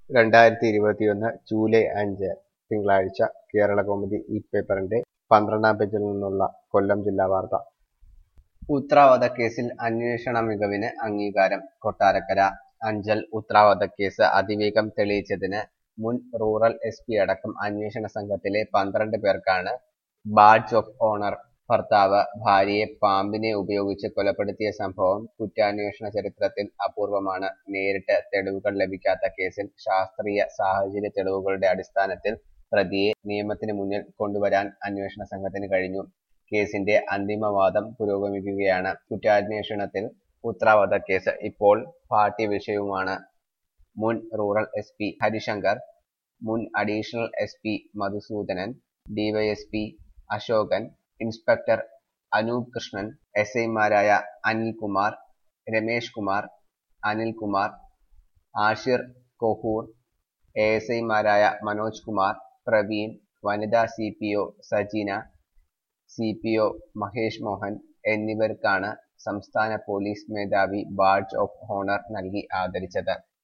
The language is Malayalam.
രണ്ടായിരത്തി ഇരുപത്തിയൊന്ന് ജൂലൈ അഞ്ച് തിങ്കളാഴ്ച കേരളകൗമുദി ഈ പേപ്പറിന്റെ പന്ത്രണ്ടാം പേജിൽ നിന്നുള്ള കൊല്ലം ജില്ലാ വാർത്ത ഉത്തരാവധക്കേസിൽ അന്വേഷണ മികവിന് അംഗീകാരം കൊട്ടാരക്കര അഞ്ചൽ ഉത്തരാവധക്കേസ് അതിവേഗം തെളിയിച്ചതിന് മുൻ റൂറൽ എസ് പി അടക്കം അന്വേഷണ സംഘത്തിലെ പന്ത്രണ്ട് പേർക്കാണ് ബാഡ്ജ് ഓഫ് ഓണർ ഭർത്താവ് ഭാര്യയെ പാമ്പിനെ ഉപയോഗിച്ച് കൊലപ്പെടുത്തിയ സംഭവം കുറ്റാന്വേഷണ ചരിത്രത്തിൽ അപൂർവമാണ് നേരിട്ട് തെളിവുകൾ ലഭിക്കാത്ത കേസിൽ ശാസ്ത്രീയ സാഹചര്യ തെളിവുകളുടെ അടിസ്ഥാനത്തിൽ പ്രതിയെ നിയമത്തിന് മുന്നിൽ കൊണ്ടുവരാൻ അന്വേഷണ സംഘത്തിന് കഴിഞ്ഞു കേസിന്റെ അന്തിമവാദം പുരോഗമിക്കുകയാണ് കുറ്റാന്വേഷണത്തിൽ ഉത്തരാവധക്കേസ് ഇപ്പോൾ പാർട്ടി വിഷയവുമാണ് മുൻ റൂറൽ എസ് പി ഹരിശങ്കർ മുൻ additional S P Madhusoodanan DYSP Ashokan inspector Anoop Krishnan S ഐമാരായ അനിൽകുമാർ രമേഷ് കുമാർ അനിൽകുമാർ ആഷിർ കൊഹൂർ എ എസ് ഐമാരായ മനോജ് കുമാർ പ്രവീൺ വനിതാ C P O Sajeena C P O Mahesh Mohan എന്നിവർക്കാണ് സംസ്ഥാന പോലീസ് മേധാവി ബാഡ്ജ് ഓഫ് ഓണർ നൽകി ആദരിച്ചത്